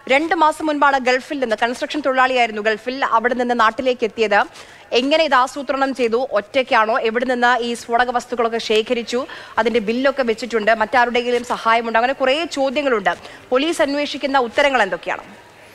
രണ്ട് മാസം മുൻപാണ് ഗൾഫിൽ നിന്ന് കൺസ്ട്രക്ഷൻ തൊഴിലാളിയായിരുന്നു ഗൾഫിൽ അവിടെ നിന്ന് നാട്ടിലേക്ക് എത്തിയത് എങ്ങനെ ഇത് ആസൂത്രണം ചെയ്തു ഒറ്റയ്ക്കാണോ എവിടെ നിന്ന് ഈ സ്ഫോടക വസ്തുക്കളൊക്കെ ശേഖരിച്ചു അതിന്റെ ബില്ലൊക്കെ വെച്ചിട്ടുണ്ട് മറ്റാരുടെയെങ്കിലും സഹായമുണ്ട് അങ്ങനെ കുറേ ചോദ്യങ്ങളുണ്ട് പോലീസ് അന്വേഷിക്കുന്ന ഉത്തരങ്ങൾ എന്തൊക്കെയാണ്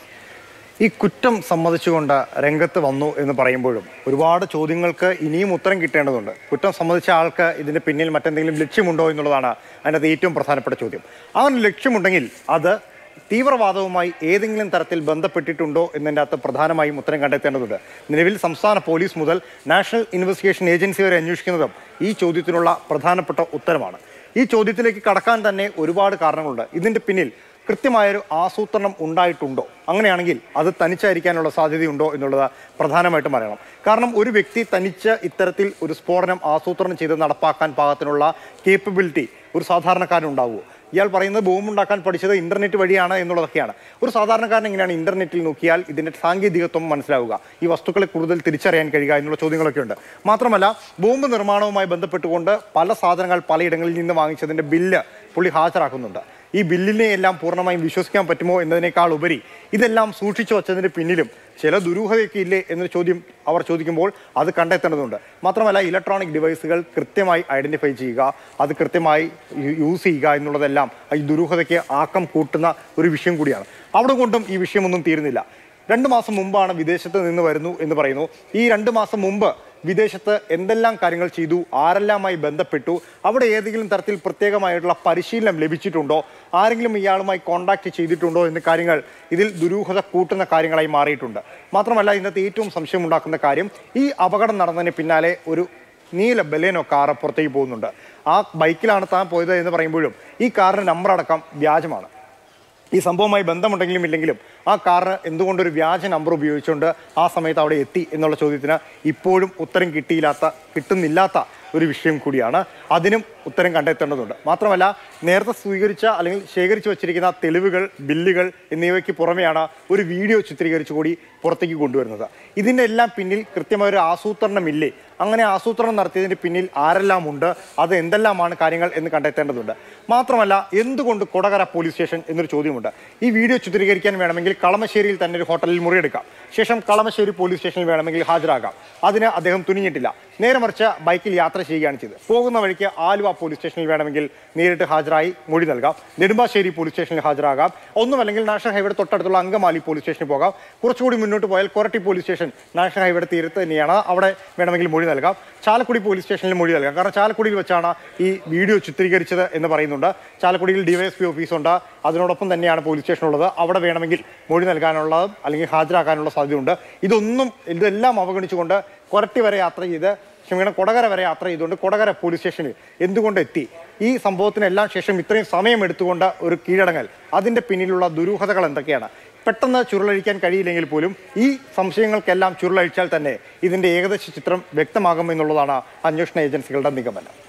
ഈ കുറ്റം സമ്മതിച്ചുകൊണ്ട് രംഗത്ത് വന്നു എന്ന് പറയുമ്പോഴും ഒരുപാട് ചോദ്യങ്ങൾക്ക് ഇനിയും ഉത്തരം കിട്ടേണ്ടതുണ്ട് കുറ്റം സമ്മതിച്ച ആൾക്ക് ഇതിന്റെ പിന്നിൽ മറ്റെന്തെങ്കിലും ലക്ഷ്യമുണ്ടോ എന്നുള്ളതാണ് അതിനകത്ത് ഏറ്റവും പ്രധാനപ്പെട്ട ചോദ്യം അങ്ങനെ ലക്ഷ്യമുണ്ടെങ്കിൽ അത് തീവ്രവാദവുമായി ഏതെങ്കിലും തരത്തിൽ ബന്ധപ്പെട്ടിട്ടുണ്ടോ എന്നതിൻ്റെ അകത്ത് പ്രധാനമായും ഉത്തരം കണ്ടെത്തേണ്ടതുണ്ട് നിലവിൽ സംസ്ഥാന പോലീസ് മുതൽ നാഷണൽ ഇൻവെസ്റ്റിഗേഷൻ ഏജൻസി വരെ അന്വേഷിക്കുന്നതും ഈ ചോദ്യത്തിനുള്ള പ്രധാനപ്പെട്ട ഉത്തരമാണ് ഈ ചോദ്യത്തിലേക്ക് കടക്കാൻ തന്നെ ഒരുപാട് കാരണങ്ങളുണ്ട് ഇതിന്റെ പിന്നിൽ കൃത്യമായൊരു ആസൂത്രണം ഉണ്ടായിട്ടുണ്ടോ അങ്ങനെയാണെങ്കിൽ അത് തനിച്ചായിരിക്കാനുള്ള സാധ്യതയുണ്ടോ എന്നുള്ളത് പ്രധാനമായിട്ടും അറിയണം കാരണം ഒരു വ്യക്തി തനിച്ച് ഇത്തരത്തിൽ ഒരു സ്ഫോടനം ആസൂത്രണം ചെയ്ത് നടപ്പാക്കാൻ പാകത്തിനുള്ള കേപ്പബിലിറ്റി ഒരു സാധാരണക്കാരനുണ്ടാവുമോ ഇയാൾ പറയുന്നത് ബോംബുണ്ടാക്കാൻ പഠിച്ചത് ഇന്റർനെറ്റ് വഴിയാണ് എന്നുള്ളതൊക്കെയാണ് ഒരു സാധാരണക്കാരൻ എങ്ങനെയാണ് ഇന്റർനെറ്റിൽ നോക്കിയാൽ ഇതിന്റെ സാങ്കേതികത്വം മനസ്സിലാവുക ഈ വസ്തുക്കളെ കൂടുതൽ തിരിച്ചറിയാൻ കഴിയുക എന്നുള്ള ചോദ്യങ്ങളൊക്കെ ഉണ്ട് മാത്രമല്ല ബോംബ് നിർമ്മാണവുമായി ബന്ധപ്പെട്ടുകൊണ്ട് പല സാധനങ്ങൾ പലയിടങ്ങളിൽ നിന്ന് വാങ്ങിച്ചതിന്റെ ബില്ല് പുള്ളി ഹാജരാക്കുന്നുണ്ട് ഈ ബില്ലിനെ എല്ലാം പൂർണ്ണമായും വിശ്വസിക്കാൻ പറ്റുമോ എന്നതിനേക്കാൾ ഉപരി ഇതെല്ലാം സൂക്ഷിച്ചു വച്ചതിന് പിന്നിലും ചില ദുരൂഹതയൊക്കെ ഇല്ലേ എന്നൊരു ചോദ്യം അവർ ചോദിക്കുമ്പോൾ അത് കണ്ടെത്തേണ്ടതുണ്ട് മാത്രമല്ല ഇലക്ട്രോണിക് ഡിവൈസുകൾ കൃത്യമായി ഐഡന്റിഫൈ ചെയ്യുക അത് കൃത്യമായി യു- യൂസ് ചെയ്യുക എന്നുള്ളതെല്ലാം ഈ ദുരൂഹതയ്ക്ക് ആക്കം കൂട്ടുന്ന ഒരു വിഷയം കൂടിയാണ് അവിടെ കൊണ്ടും ഈ വിഷയമൊന്നും തീരുന്നില്ല രണ്ട് മാസം മുമ്പാണ് വിദേശത്ത് നിന്ന് വരുന്നു എന്ന് പറയുന്നു ഈ രണ്ട് മാസം മുമ്പ് വിദേശത്ത് എന്തെല്ലാം കാര്യങ്ങൾ ചെയ്തു ആരെല്ലാമായി ബന്ധപ്പെട്ടു അവിടെ ഏതെങ്കിലും തരത്തിൽ പ്രത്യേകമായിട്ടുള്ള പരിശീലനം ലഭിച്ചിട്ടുണ്ടോ ആരെങ്കിലും ഇയാളുമായി കോണ്ടാക്ട് ചെയ്തിട്ടുണ്ടോ എന്ന കാര്യങ്ങൾ ഇതിൽ ദുരൂഹത കൂട്ടുന്ന കാര്യങ്ങളായി മാറിയിട്ടുണ്ട് മാത്രമല്ല ഇന്നത്തെ ഏറ്റവും സംശയമുണ്ടാക്കുന്ന കാര്യം ഈ അപകടം നടന്നതിന് പിന്നാലെ ഒരു നീല ബലേനോ കാർ പുറത്തേക്ക് പോകുന്നുണ്ട് ആ ബൈക്കിലാണ് താൻ പോയത് എന്ന് പറയുമ്പോഴും ഈ കാറിന്റെ നമ്പർ അടക്കം വ്യാജമാണ് ഈ സംഭവവുമായി ബന്ധമുണ്ടെങ്കിലും ഇല്ലെങ്കിലും ആ കാറിന് എന്തുകൊണ്ടൊരു വ്യാജ നമ്പർ ഉപയോഗിച്ചുകൊണ്ട് ആ സമയത്ത് അവിടെ എത്തി എന്നുള്ള ചോദ്യത്തിന് ഇപ്പോഴും ഉത്തരം കിട്ടിയില്ലാത്ത കിട്ടുന്നില്ലാത്ത ഒരു വിഷയം കൂടിയാണ് അതിനും ഉത്തരം കണ്ടെത്തേണ്ടതുണ്ട് മാത്രമല്ല നേരത്തെ സ്വീകരിച്ച അല്ലെങ്കിൽ ശേഖരിച്ചു വച്ചിരിക്കുന്ന തെളിവുകൾ ബില്ലുകൾ എന്നിവയ്ക്ക് പുറമെയാണ് ഒരു വീഡിയോ ചിത്രീകരിച്ചു കൂടി പുറത്തേക്ക് കൊണ്ടുവരുന്നത് ഇതിൻ്റെ എല്ലാം പിന്നിൽ കൃത്യമായ ഒരു ആസൂത്രണമില്ലേ അങ്ങനെ ആസൂത്രണം നടത്തിയതിന് പിന്നിൽ ആരെല്ലാം ഉണ്ട് അത് എന്തെല്ലാമാണ് കാര്യങ്ങൾ എന്ന് കണ്ടെത്തേണ്ടതുണ്ട് മാത്രമല്ല എന്തുകൊണ്ട് കൊടകര പോലീസ് സ്റ്റേഷൻ എന്നൊരു ചോദ്യമുണ്ട് ഈ വീഡിയോ ചിത്രീകരിക്കാൻ വേണമെങ്കിൽ കളമശ്ശേരിയിൽ തന്നെ ഒരു ഹോട്ടലിൽ മുറിയെടുക്കാം ശേഷം കളമശ്ശേരി പോലീസ് സ്റ്റേഷനിൽ വേണമെങ്കിൽ ഹാജരാകാം അതിന് അദ്ദേഹം തുനിഞ്ഞിട്ടില്ല നേരെ മറിച്ച് ബൈക്കിൽ യാത്ര ചെയ്യുകയാണ് ചെയ്തത് പോകുന്ന വഴിക്ക് ആലുവ പോലീസ് സ്റ്റേഷനിൽ വേണമെങ്കിൽ നേരിട്ട് ഹാജരായി മൊഴി നൽകാം നെടുമ്പാശ്ശേരി പോലീസ് സ്റ്റേഷനിൽ ഹാജരാകാം ഒന്നുമല്ലെങ്കിൽ നാഷണൽ ഹൈവേയുടെ തൊട്ടടുത്തുള്ള അങ്കമാലി പോലീസ് സ്റ്റേഷനിൽ പോകാം കുറച്ചുകൂടി മുന്നോട്ട് പോയാൽ കൊരട്ടി പോലീസ് സ്റ്റേഷൻ നാഷണൽ ഹൈവേയുടെ തീരത്ത് തന്നെയാണ് അവിടെ വേണമെങ്കിൽ മൊഴി നൽകാം ചാലക്കുടി പോലീസ് സ്റ്റേഷനിൽ മൊഴി നൽകാം കാരണം ചാലക്കുടിയിൽ വെച്ചാണ് ഈ വീഡിയോ ചിത്രീകരിച്ചത് എന്ന് പറയുന്നുണ്ട് ചാലക്കുടിയിൽ ഡിവൈഎസ്പി ഓഫീസുണ്ട് അതിനോടൊപ്പം തന്നെയാണ് പോലീസ് സ്റ്റേഷൻ ഉള്ളത് അവിടെ വേണമെങ്കിൽ മൊഴി നൽകാനുള്ളതും അല്ലെങ്കിൽ ഹാജരാക്കാനുള്ള സാധ്യതയുണ്ട് ഇതൊന്നും ഇതെല്ലാം അവഗണിച്ചുകൊണ്ട് കൊരട്ടി വരെ യാത്ര ചെയ്ത് ക്ഷമിക്കണം കൊടകര വരെ യാത്ര ചെയ്തുകൊണ്ട് കൊടകര പോലീസ് സ്റ്റേഷനിൽ എന്തുകൊണ്ട് എത്തി ഈ സംഭവത്തിനെല്ലാം ശേഷം ഇത്രയും സമയം എടുത്തുകൊണ്ട് ഒരു കീഴടങ്ങൽ അതിന്റെ പിന്നിലുള്ള ദുരൂഹതകൾ എന്തൊക്കെയാണ് പെട്ടെന്ന് ചുരുളഴിക്കാൻ കഴിയില്ലെങ്കിൽ പോലും ഈ സംശയങ്ങൾക്കെല്ലാം ചുരുളഴിച്ചാൽ തന്നെ ഇതിന്റെ ഏകദേശ ചിത്രം വ്യക്തമാകുമെന്നുള്ളതാണ് അന്വേഷണ ഏജൻസികളുടെ നിഗമനം